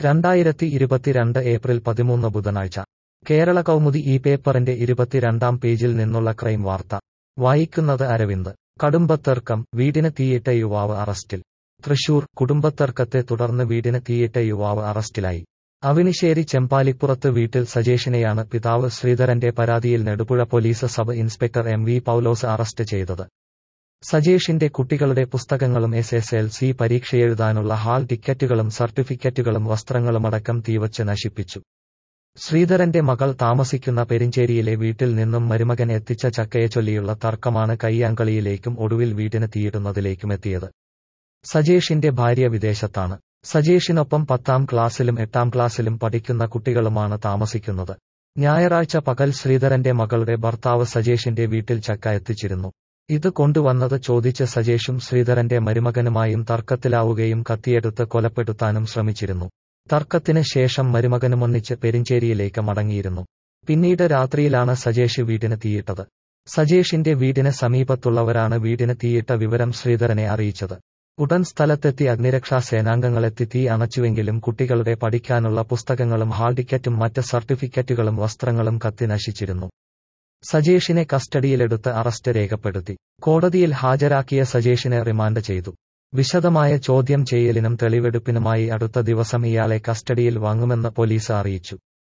രണ്ടായിരത്തി ഇരുപത്തിരണ്ട് ഏപ്രിൽ പതിമൂന്ന് ബുധനാഴ്ച കേരള കൗമുദി ഈ പേപ്പറിന്റെ ഇരുപത്തിരണ്ടാം പേജിൽ നിന്നുള്ള ക്രൈം വാർത്ത വായിക്കുന്നത് അരവിന്ദ് കടുംബത്തർക്കം വീടിന് തീയിട്ട യുവാവ് അറസ്റ്റിൽ തൃശൂർ കുടുംബത്തർക്കത്തെ തുടർന്ന് വീടിന് തീയിട്ട യുവാവ് അറസ്റ്റിലായി അവിനിശ്ശേരി ചെമ്പാലിപ്പുറത്ത് വീട്ടിൽ സജേഷിനെയാണ് പിതാവ് ശ്രീധരന്റെ പരാതിയിൽ Nedupuzha police sub inspector M V Paulose arrest ചെയ്തത് സജേഷിന്റെ കുട്ടികളുടെ പുസ്തകങ്ങളും എസ് എസ് എൽ സി പരീക്ഷയെഴുതാനുള്ള ഹാൾ ടിക്കറ്റുകളും സർട്ടിഫിക്കറ്റുകളും വസ്ത്രങ്ങളുമടക്കം തീവച്ച് നശിപ്പിച്ചു ശ്രീധരന്റെ മകൾ താമസിക്കുന്ന പെരിഞ്ചേരിയിലെ വീട്ടിൽ നിന്നും മരുമകൻ എത്തിച്ച ചക്കയെ ചൊല്ലിയുള്ള തർക്കമാണ് കയ്യാങ്കളിയിലേക്കും ഒടുവിൽ വീടിന് തീയിടുന്നതിലേക്കുമെത്തിയത് സജേഷിന്റെ ഭാര്യ വിദേശത്താണ് സജേഷിനൊപ്പം പത്താം ക്ലാസ്സിലും എട്ടാം ക്ലാസ്സിലും പഠിക്കുന്ന കുട്ടികളുമാണ് താമസിക്കുന്നത് ഞായറാഴ്ച പകൽ ശ്രീധരന്റെ മകളുടെ ഭർത്താവ് സജേഷിന്റെ വീട്ടിൽ ചക്ക എത്തിച്ചിരുന്നു ഇത് കൊണ്ടുവന്നത് ചോദിച്ച് സജേഷും ശ്രീധരന്റെ മരുമകനുമായും തർക്കത്തിലാവുകയും കത്തിയെടുത്ത് കൊലപ്പെടുത്താനും ശ്രമിച്ചിരുന്നു തർക്കത്തിന് ശേഷം മരുമകനുമൊന്നിച്ച് പെരിഞ്ചേരിയിലേക്ക് മടങ്ങിയിരുന്നു പിന്നീട് രാത്രിയിലാണ് സജേഷ് വീടിന് തീയിട്ടത് സജേഷിന്റെ വീടിന് സമീപത്തുള്ളവരാണ് വീടിന് തീയിട്ട വിവരം ശ്രീധരനെ അറിയിച്ചത് ഉടൻ സ്ഥലത്തെത്തി അഗ്നിരക്ഷാ സേനാംഗങ്ങളെത്തി തീ അണച്ചുവെങ്കിലും കുട്ടികളുടെ പഠിക്കാനുള്ള പുസ്തകങ്ങളും ഹാൾ ടിക്കറ്റും മറ്റ് സർട്ടിഫിക്കറ്റുകളും വസ്ത്രങ്ങളും കത്തി നശിച്ചിരുന്നു സജേഷിനെ കസ്റ്റഡിയിലെടുത്ത് അറസ്റ്റ് രേഖപ്പെടുത്തി കോടതിയിൽ ഹാജരാക്കിയ സജേഷിനെ റിമാൻഡ് ചെയ്തു വിശദമായ ചോദ്യം ചെയ്യലിനും തെളിവെടുപ്പിനുമായി അടുത്ത ദിവസം ഇയാളെ കസ്റ്റഡിയിൽ വാങ്ങുമെന്ന് പോലീസ് അറിയിച്ചു